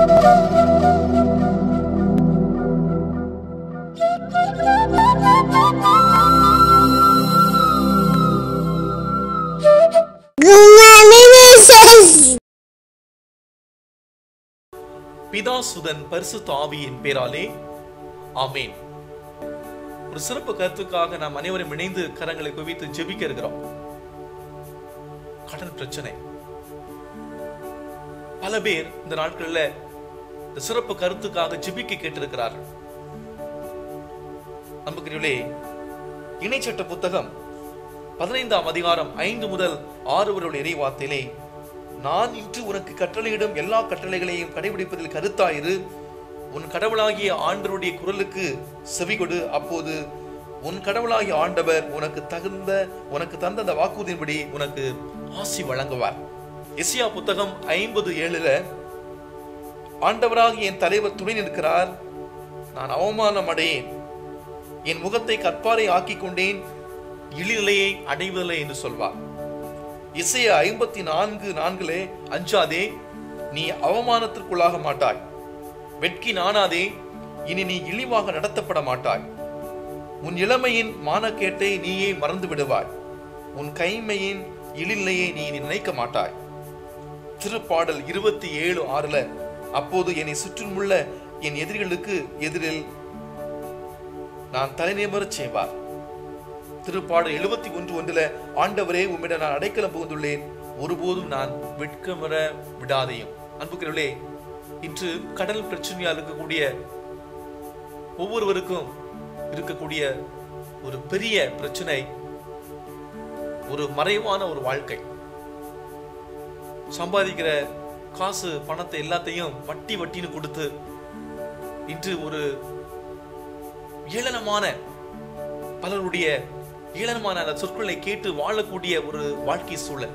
பிதா சுதன் பரிசுத்த ஆவியின் பேராலே ஆமேன் ஒரு சிறப்பு கருத்துக்காக நாம் அனைவரும் இணைந்து கரங்களை குவித்து ஜெபிக்க இருக்கிறோம் கடன் பிரச்சனை பல பேர் இந்த நாட்கள்ல இந்த சிறப்பு கருத்துக்காக ஜெபிக்க கேட்டிருக்கிறார்கள் நம்புகிறீர்களே இணைச்சட்ட புத்தகம் பதினைந்தாம் அதிகாரம் ஐந்து முதல் ஆறு வரையுள்ள இறைவார்த்தையிலே நான் இன்று உனக்கு கட்டளையிடும் எல்லா கட்டளைகளையும் கடைபிடிப்பதில் கருத்தாயிரு உன் கடவுளாகிய ஆண்டவருடைய குரலுக்கு செவிகொடு அப்போது உன் கடவுளாகிய ஆண்டவர் உனக்கு தகுந்த உனக்கு தந்த அந்த வாக்குறுதியின்படி உனக்கு ஆசி வழங்குவார் எசியா புத்தகம் ஐம்பது ஏழுல ஆண்டவராகிய என் தலைவர் துணை நிற்கிறார் நான் அவமானம் அடையேன் என் முகத்தை கற்பாரை ஆக்கிக் கொண்டேன் இழிநிலையை அடைவதில்லை என்று சொல்வார் இசைய ஐம்பத்தி நான்கு நான்கிலே அஞ்சாதே நீ அவமானத்திற்குள்ளாக மாட்டாய் வெட்கி நாணாதே இனி நீ இழிவாக நடத்தப்பட மாட்டாய் உன் இளமையின் மானக்கேட்டை நீயே மறந்து விடுவாய் உன் கைமையின் இழிநிலையை நீ நினைக்க மாட்டாய் திருப்பாடல் இருபத்தி ஏழு ஆறுல அப்போது என்னை சுற்றியுள்ள என் எதிரிகளுக்கு எதிரில் நான் தலைநிமரச் செய்வார் திருப்பாடல் எழுபத்தி ஒன்று ஒன்றுல ஆண்டவரே உம்மிடம் நான் அடைக்கலம் புகுந்துள்ளேன் ஒருபோதும் நான் வெட்கமர விடாதையும் அன்புக்கிறவர்களே இன்று கடல் பிரச்சனையால் இருக்கக்கூடிய ஒவ்வொருவருக்கும் இருக்கக்கூடிய ஒரு பெரிய பிரச்சனை ஒரு மறைவான ஒரு வாழ்க்கை சம்பாதிக்கிற காசு பணத்தை எல்லாத்தையும் வட்டி வட்டின்னு கொடுத்து இன்று ஒரு ஏளனமான பலருடைய ஏளனமான அந்த சொற்களை கேட்டு வாழக்கூடிய ஒரு வாழ்க்கை சூழல்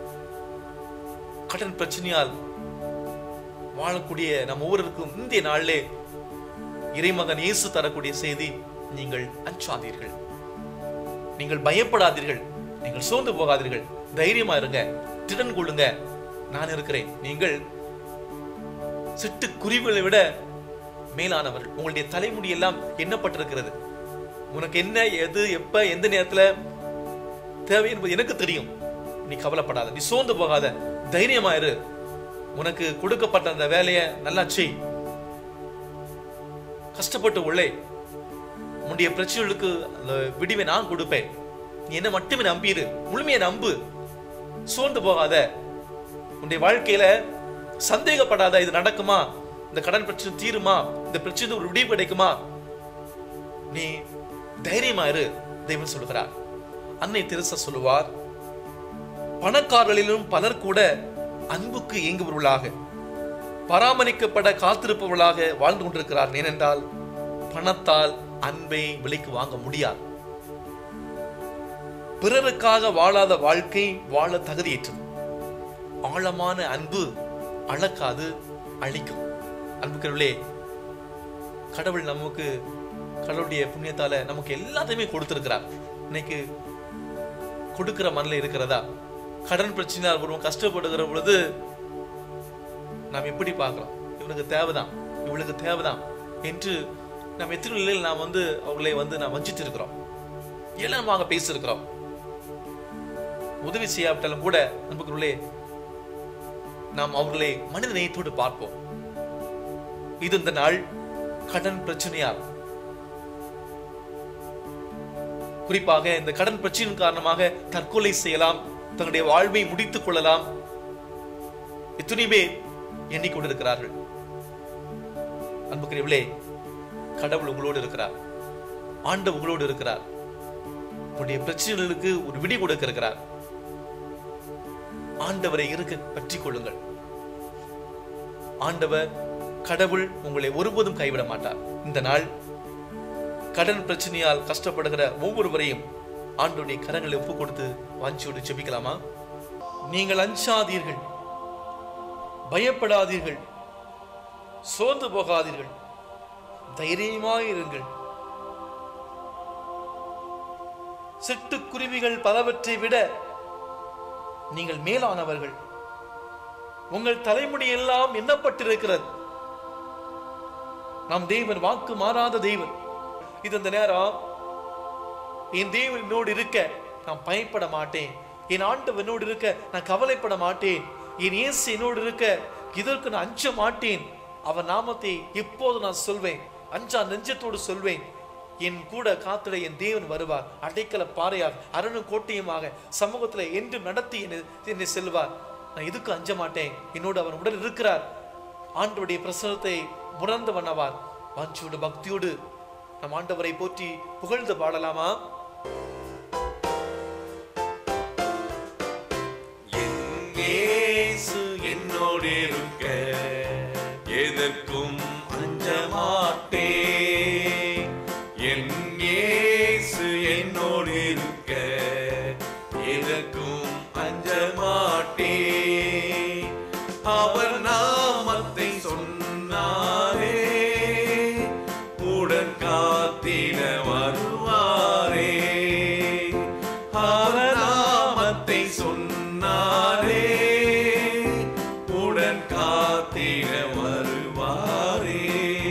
கடன் பிரச்சனையால் வாழக்கூடிய நம் ஒவ்வொருவருக்கும் இந்திய நாளிலே இறைமகன் இயேசு தரக்கூடிய செய்தி நீங்கள் அஞ்சாதீர்கள் நீங்கள் பயப்படாதீர்கள் நீங்கள் சோர்ந்து போகாதீர்கள் தைரியமா இருங்க திடன் கொள்ளுங்க நான் இருக்கிறேன் நீங்கள் சிட்டு குருவிகளை விட மேலானவர்கள் உங்களுடைய தலைமுடி எல்லாம் எண்ணப்பட்டிருக்கிறது உனக்கு என்ன எது எப்ப எந்த நேரத்துல தேவை என்பது எனக்கு தெரியும் நீ கவலைப்படாத நீ சோர்ந்து போகாத தைரியமா இரு உனக்கு கொடுக்கப்பட்ட அந்த வேலையை நல்லா செய் கஷ்டப்பட்டு உள்ளே உன்னுடைய பிரச்சனைகளுக்கு அந்த விடிவை நான் கொடுப்பேன் நீ என்ன மட்டுமே நம்பிரு முழுமையை நம்பு சோர்ந்து போகாத உன்னுடைய வாழ்க்கையில சந்தேகப்படாத இது நடக்குமா இந்த கடன் பிரச்சனை தீருமா இந்த பிரச்சனை ஒரு விடிவு கிடைக்குமா நீ தைரியமா இரு தெய்வம் சொல்லுகிறார் அன்னை தெரசா சொல்லுவார் பணக்காரர்களிலும் பலர் கூட அன்புக்கு இயங்குபவர்களாக பராமரிக்கப்பட காத்திருப்பவர்களாக வாழ்ந்து கொண்டிருக்கிறார் ஏனென்றால் பணத்தால் அன்பை விலைக்கு வாங்க முடியாது பிறருக்காக வாழாத வாழ்க்கை வாழ தகுதியற்றது ஆழமான அன்பு அளக்காது அழிக்கும் அன்புக்கிறவர்களே கடவுள் நமக்கு கடவுளுடைய புண்ணியத்தால நமக்கு எல்லாத்தையுமே கொடுத்திருக்கிறார் இன்னைக்கு கொடுக்கிற மனநிலை இருக்கிறதா கடன் பிரச்சனையால் ஒருவன் கஷ்டப்படுகிற பொழுது நாம் எப்படி பார்க்கலாம் இவனுக்கு தேவைதான் இவளுக்கு தேவைதான் என்று நாம் எத்தனை நிலையில் நாம் வந்து அவர்களை வந்து நாம் வஞ்சித்து இருக்கிறோம் ஏளனமாக பேசியிருக்கிறோம் உதவி செய்யாவிட்டாலும் கூட நண்பர்களே நாம் அவர்களை மனித நேயத்தோடு பார்ப்போம் இது இந்த நாள் கடன் பிரச்சனையால் குறிப்பாக இந்த கடன் பிரச்சனையின் காரணமாக தற்கொலை செய்யலாம் தங்களுடைய வாழ்வை முடித்துக் கொள்ளலாம் எத்தனை பேர் எண்ணிக்கொண்டிருக்கிறார்கள் அன்புக்குரியவளே கடவுள் உங்களோடு இருக்கிறார் ஆண்டு உங்களோடு இருக்கிறார் உங்களுடைய பிரச்சனைகளுக்கு ஒரு விடி கொடுக்க இருக்கிறார் ஆண்டவரை இருக்க பற்றி கொள்ளுங்கள் ஆண்டவர் கடவுள் உங்களை ஒருபோதும் கைவிட மாட்டார் இந்த நாள் கடன் பிரச்சனையால் கஷ்டப்படுகிற ஒவ்வொருவரையும் ஆண்டுடைய கரங்களை ஒப்பு கொடுத்து வாஞ்சியோடு ஜெபிக்கலாமா நீங்கள் அஞ்சாதீர்கள் பயப்படாதீர்கள் சோர்ந்து போகாதீர்கள் தைரியமாயிருங்கள் சிட்டுக்குருவிகள் பலவற்றை விட நீங்கள் மேலானவர்கள் உங்கள் தலைமுடி எல்லாம் எண்ணப்பட்டிருக்கிறது நம் தேவன் வாக்கு மாறாத தேவன் இது இந்த நேரம் என் தேவன் என்னோடு இருக்க நான் பயப்பட மாட்டேன் என் ஆண்டவர் என்னோடு இருக்க நான் கவலைப்பட மாட்டேன் என் இயேசு என்னோடு இருக்க இதற்கு நான் அஞ்ச மாட்டேன் அவர் நாமத்தை எப்போது நான் சொல்வேன் அஞ்சா நெஞ்சத்தோடு சொல்வேன் என் கூட காத்திட என் தேவன் வருவார் அடைக்கல பாறையாக அரணும் கோட்டையுமாக சமூகத்துல என்று நடத்தி என்னை என்னை செல்வார் நான் இதுக்கு அஞ்ச மாட்டேன் என்னோடு அவர் உடல் இருக்கிறார் ஆண்டவருடைய பிரசனத்தை உணர்ந்து வண்ணவார் வாஞ்சியோடு பக்தியோடு நம் ஆண்டவரை போற்றி புகழ்ந்து பாடலாமா இயேசு என்னோடு இருக்க எதற்கும் அஞ்ச மாட்டேன் என் இயேசு என்னோடு இருக்க எதற்கும் அஞ்ச மாட்டேன் அவர் நாமத்தை சொன்னாரே உடன் காத்திட வருவாரே அவர் நாமத்தை சொன்னாரே உடன் காத்திட வருவாரே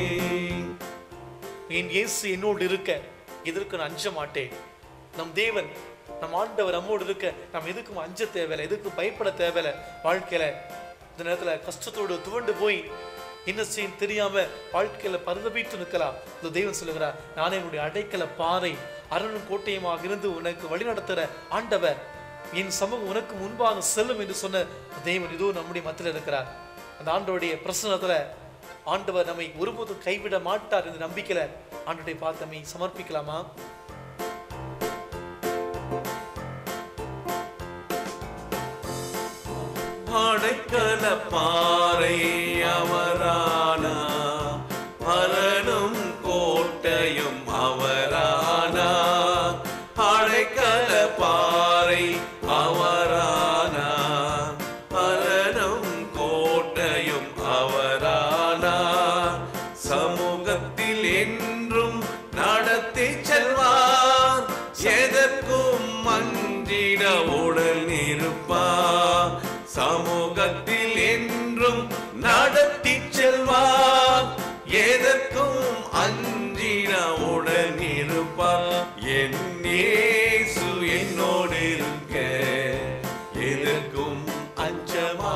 என் இயேசு என்னோடு இருக்க எதற்கு நான் அஞ்ச மாட்டேன் நம் தேவன் நம் ஆண்டவர் நம்மோடு இருக்க நாம் எதுக்கும் அஞ்ச தேவையில்லை எதுக்கும் பயப்பட தேவையில்லை வாழ்க்கையில இந்த நேரத்துல கஷ்டத்தோடு துவண்டு போய் என்ன செய்ய தெரியாம வாழ்க்கையில பரிதபித்து நிற்கலாம் இந்த தெய்வம் சொல்லுகிறார் நானே என்னுடைய அடைக்கல பாறை அரணும் கோட்டையுமாக இருந்து உனக்கு வழிநடத்துகிற ஆண்டவர் என் சமூகம் உனக்கு முன்பாக செல்லும் என்று சொன்ன தெய்வன் இதோ நம்முடைய மத்தியில் இருக்கிறார் அந்த ஆண்டவருடைய பிரசனத்துல ஆண்டவர் நம்மை ஒருபோதும் கைவிட மாட்டார் என்ற நம்பிக்கையில ஆண்டவரை பார்த்து நம்மை சமர்ப்பிக்கலாமா அடைக்கல பாறை அவரானா அரணும் கோட்டையும் அவரானா அடைக்கல பாறை அவரானா அரணும் கோட்டையும் அவரானா சமூகத்தில் என்றும் நடத்தி செல்வார் எதற்கும் மஞ்சிட உடல் இருப்பார் சமூகத்தில் என்றும் நடத்தி செல்வார் எதற்கும் அஞ்சிட உடன் இருப்பார் என் இயேசு என்னோடு இருக்க எதற்கும் அஞ்ச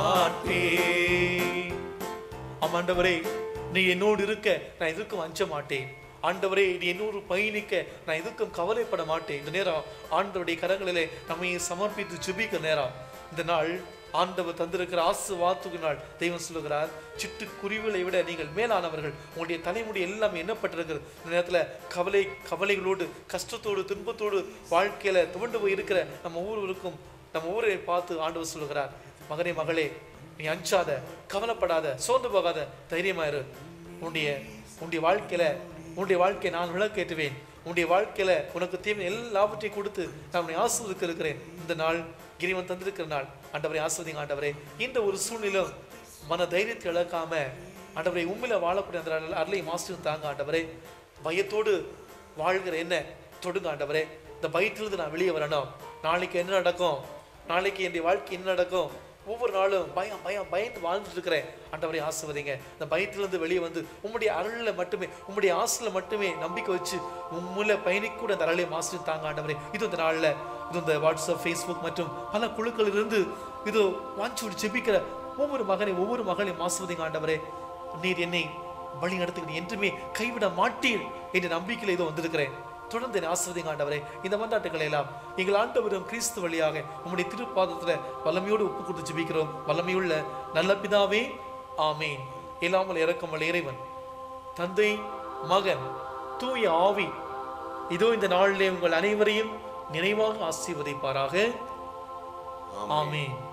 மாட்டேன் ஆம் ஆண்டவரே நீ என்னோடு இருக்க நான் எதுக்கும் அஞ்ச மாட்டேன் ஆண்டவரே நீ என்னோடு பயணிக்க நான் எதுக்கும் கவலைப்பட மாட்டேன் இந்த நேரம் ஆண்டவருடைய கரங்களிலே நம்மை சமர்ப்பித்து ஜெபிக்கிற நேரம் இந்த நாள் ஆண்டவர் தந்திருக்கிற ஆசு வாத்துக்கு நாள் தெய்வம் சொல்லுகிறார் சிட்டு குருவிகளை விட நீங்கள் மேலானவர்கள் உங்களுடைய தலைமுடி எல்லாம் எண்ணப்பட்டிருக்கிறது இந்த நேரத்துல கவலை கவலைகளோடு கஷ்டத்தோடு துன்பத்தோடு வாழ்க்கையில துவண்டு போய் இருக்கிற நம்ம ஒவ்வொருவருக்கும் நம்ம ஊரை பார்த்து ஆண்டவர் சொல்லுகிறார் மகனே மகளே நீ அஞ்சாத கவலைப்படாத சோர்ந்து போகாத தைரியமா இரு உன்னுடைய உன்னுடைய வாழ்க்கையில உன்னுடைய வாழ்க்கையை நான் விளக்கேற்றுவேன் உன்னுடைய வாழ்க்கையில உனக்கு தேவை எல்லாவற்றையும் கொடுத்து நான் உன்னை ஆசிர்வதிக்க இருக்கிறேன் இந்த நாள் கிரிவன் தந்திருக்கிற நாள் ஆண்டவரை ஆசிர்வதிங்க ஆண்டவரே இந்த ஒரு சூழ்நிலும் மன தைரியத்தை இழக்காம ஆண்டவரை உண்மையில வாழக்கூடிய அந்த அருளை மாஸ்டர் தாங்க ஆண்டவரே பயத்தோடு வாழ்கிற என்ன தொடுங்க ஆண்டவரே இந்த பயத்திலிருந்து நான் வெளியே வரணும் நாளைக்கு என்ன நடக்கும் நாளைக்கு என்னுடைய வாழ்க்கை என்ன நடக்கும் ஒவ்வொரு நாளும் பயம் பயம் பயந்து வாழ்ந்துட்டு இருக்கிறேன் ஆண்டவரை ஆசிர்வதிங்க இந்த பயத்திலிருந்து வெளியே வந்து உம்முடைய அருளில் மட்டுமே உம்முடைய ஆசிரில் மட்டுமே நம்பிக்கை வச்சு உம்முல பயணிக்கூட அந்த அருளை மாஸ்டர் தாங்க ஆண்டவரே இது இந்த நாளில் இது இந்த வாட்ஸ்அப் ஃபேஸ்புக் மற்றும் பல குழுக்களிலிருந்து இது வாஞ்சி விட்டு ஜெபிக்கிற ஒவ்வொரு மகனை ஒவ்வொரு மகளையும் ஆசிர்வதிங்க ஆண்டவரே நீர் என்னை வழி நடத்துகிறீர் என்றுமே கைவிட மாட்டீர் என்ற நம்பிக்கையில் இதோ வந்திருக்கிறேன் தொடர்ந்து என்னை ஆசிர்வதிங்க ஆண்டவரே இந்த மந்தாட்டுகளை எல்லாம் எங்கள் ஆண்டவரும் கிறிஸ்து வழியாக உம்முடைய திருப்பாதத்துல வல்லமையோடு ஒப்பு கொடுத்து ஜெபிக்கிறோம் வல்லமையுள்ள நல்ல பிதாவே ஆமேன் இல்லாமல் இறக்கமல் இறைவன் தந்தை மகன் தூய ஆவி இதோ இந்த நாளிலே உங்கள் அனைவரையும் நினைவாக ஆசீர்வதிப்பாராக ஆமேன்